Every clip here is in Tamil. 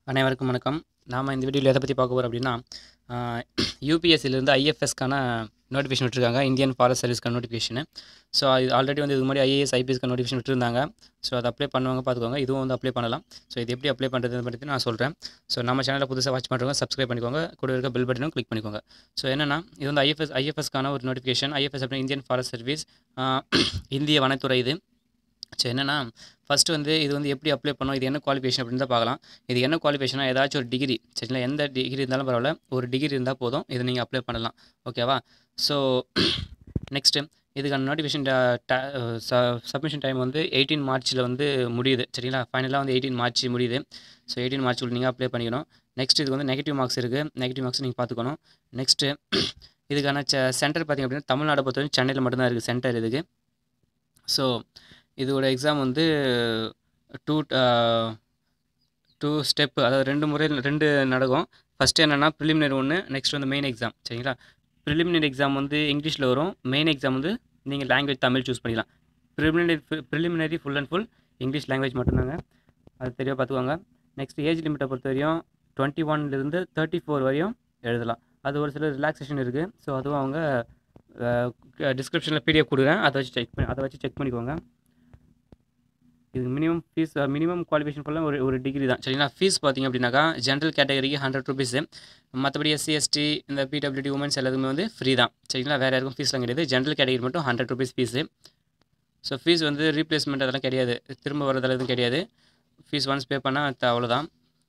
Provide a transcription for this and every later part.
அனைவருக்கும் வணக்கம் நாம் இந்த வீடியோவில் எதை பற்றி பார்க்க போகிறோம் அப்படின்னா யூபிஎஸ்சிலேருந்து ஐஎஃப்எஸ்க்கான நோட்டிஃபிகேஷன் விட்டுருக்காங்க இந்தியன் ஃபாரஸ்ட் சர்வீஸ்க்கான நோட்டிஃபிகேஷன் ஸோ அது ஆல்ரெடி வந்து இதுக்கு முன்னாடி ஐஏஎஸ் ஐபிஎஸ்க்கு நோட்டிஃபிகேஷன் விட்டுருந்தாங்க ஸோ அதை அப்ளை பண்ணுவாங்க பார்த்துக்கோங்க இதுவும் வந்து அப்ளை பண்ணலாம் ஸோ இது எப்படி அப்ளை பண்ணுறது பற்றி நான் சொல்கிறேன் ஸோ நம்ம சேனலில் புதுசாக வாட்ச் பண்ணுறவங்க சப்ஸ்கிரைப் பண்ணிக்கோங்க கூட இருக்க பெல் பட்டனும் கிளிக் பண்ணிக்கோங்க ஸோ என்னென்னா இது வந்து ஐஎஃப்எஸ் ஐஎஃப்எஸ்க்கான ஒரு நோட்டிஃபிகேஷன் ஐஎஃப்எஸ் அப்படின்னா இந்தியன் ஃபாரஸ்ட் சர்வீஸ் இந்திய வனத்துறை இது ஸோ என்னென்னா ஃபஸ்ட்டு வந்து இது வந்து எப்படி அப்ளை பண்ணோம் இது என்ன குவாலிஃபிகேஷன் அப்படின்னு தான் பார்க்கலாம் இது என்ன குவாலிஃபிகேஷனாக ஏதாச்சும் ஒரு டிகிரி சரிங்களா எந்த டிகிரி இருந்தாலும் பரவாயில்ல ஒரு டிகிரி இருந்தால் போதும் இதை நீங்கள் அப்ளை பண்ணலாம் ஓகேவா ஸோ நெக்ஸ்ட்டு இதுக்கான நோட்டிஃபிகேஷன் சப்மிஷன் டைம் வந்து எயிட்டீன் மார்ச்சில் வந்து முடியுது சரிங்களா ஃபைனலாக வந்து எயிட்டீன் மார்ச் முடியுது ஸோ எயிட்டீன் மார்ச்சுக்குள்ள நீங்கள் அப்ளை பண்ணிக்கணும் நெக்ஸ்ட் இதுக்கு வந்து நெகட்டிவ் மார்க்ஸ் இருக்குது நெகட்டிவ் மார்க்ஸ் நீங்கள் பார்த்துக்கணும் நெக்ஸ்ட்டு இதுக்கான சென்டர் பார்த்திங்க அப்படின்னா தமிழ்நாடு பொறுத்தவரைக்கும் சென்னையில் மட்டும்தான் இருக்குது சென்டர் இதுக்கு ஸோ இதோட எக்ஸாம் வந்து டூ டூ ஸ்டெப்பு அதாவது ரெண்டு முறை ரெண்டு நடக்கும் ஃபஸ்ட்டு என்னென்னா ப்ரிலிமினரி ஒன்று நெக்ஸ்ட் வந்து மெயின் எக்ஸாம் சரிங்களா ப்ரிலிமினரி எக்ஸாம் வந்து இங்கிலீஷில் வரும் மெயின் எக்ஸாம் வந்து நீங்கள் லாங்குவேஜ் தமிழ் சூஸ் பண்ணிக்கலாம் preliminary preliminary full and full English language மட்டும்தாங்க அது தெளிவாக பார்த்துக்கோங்க நெக்ஸ்ட் ஏஜ் லிமிட்டை பொறுத்த வரையும் டுவெண்ட்டி ஒன்லேருந்து தேர்ட்டி ஃபோர் வரையும் எழுதலாம் அது ஒரு சில ரிலாக்ஸேஷன் இருக்குது ஸோ அதுவும் அவங்க டிஸ்கிரிப்ஷனில் பிடிஎஃப் கொடுக்குறேன் அதை வச்சு செக் பண்ணி அதை வச்சு செக் பண்ணிக்கோங்க இது மினிமம் ஃபீஸ் மினிமம் குவாலிஃபிகேஷன் ஃபுல்லாக ஒரு ஒரு டிகிரி தான் சரிங்களா ஃபீஸ் பார்த்திங்க அப்படின்னாக்கா ஜென்ரல் கேட்டகரிக்கு ஹண்ட்ரட் ருபீஸு மற்றபடி எஸ்சி எஸ்டி இந்த பிடபிள்யூடி உமன்ஸ் எல்லாத்துக்குமே வந்து ஃப்ரீ தான் சரிங்களா வேறு யாருக்கும் ஃபீஸ்லாம் கிடையாது ஜென்ரல் கேட்டகரி மட்டும் hundred rupees fees so fees வந்து ரீப்ளேஸ்மெண்ட் அதெல்லாம் கிடையாது திரும்ப வரதெல்லாம் எதுவும் கிடையாது ஃபீஸ் ஒன்ஸ் பே பண்ணால் அவ்வளோதான்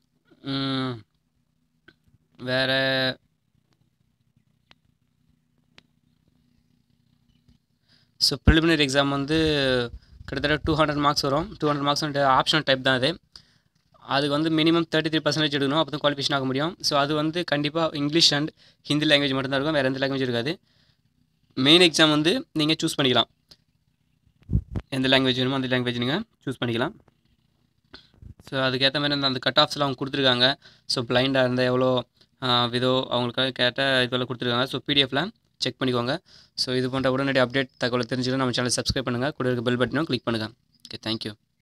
வேறு ஸோ ப்ரிலிமினரி எக்ஸாம் வந்து கிட்டத்தட்ட டூ ஹண்ட்ரட் மார்க்ஸ் வரும் டூ ஹண்ட்ரட் மார்க்ஸ் வந்து ஆப்ஷனல் டைப் தான் அது அதுக்கு வந்து மினிமம் தேர்ட்டி த்ரீ பர்சன்டேஜ் எடுக்கணும் அப்போ தான் குவாலிஃபிகேஷன் ஆக முடியும் ஸோ அது வந்து கண்டிப்பாக இங்கிலீஷ் அண்ட் ஹிந்தி லாங்குவேஜ் மட்டும்தான் இருக்கும் வேறு எந்த லாங்குவேஜ் இருக்காது மெயின் எக்ஸாம் வந்து நீங்கள் சூஸ் பண்ணிக்கலாம் எந்த லாங்குவேஜ் வேணுமோ அந்த லாங்குவேஜ் நீங்கள் சூஸ் பண்ணிக்கலாம் ஸோ அதுக்கேற்ற மாதிரி அந்த அந்த கட் ஆஃப்ஸ்லாம் அவங்க கொடுத்துருக்காங்க ஸோ பிளைண்டாக இருந்தால் எவ்வளோ விதோ அவங்களுக்காக கேட்ட இதெல்லாம் கொடுத்துருக்காங்க ஸோ பிடிஎஃப்பில் செக் பண்ணிக்கோங்க ஸோ இது போன்ற உடனடி அப்டேட் தகவலை தெரிஞ்சுக்கலாம் நம்ம சேனல் சப்ஸ்கிரைப் பண்ணுங்கள் கூட இருக்க பெல் பட்டனும் கிளிக் பண்ணுங்கள் ஓகே தேங்க்யூ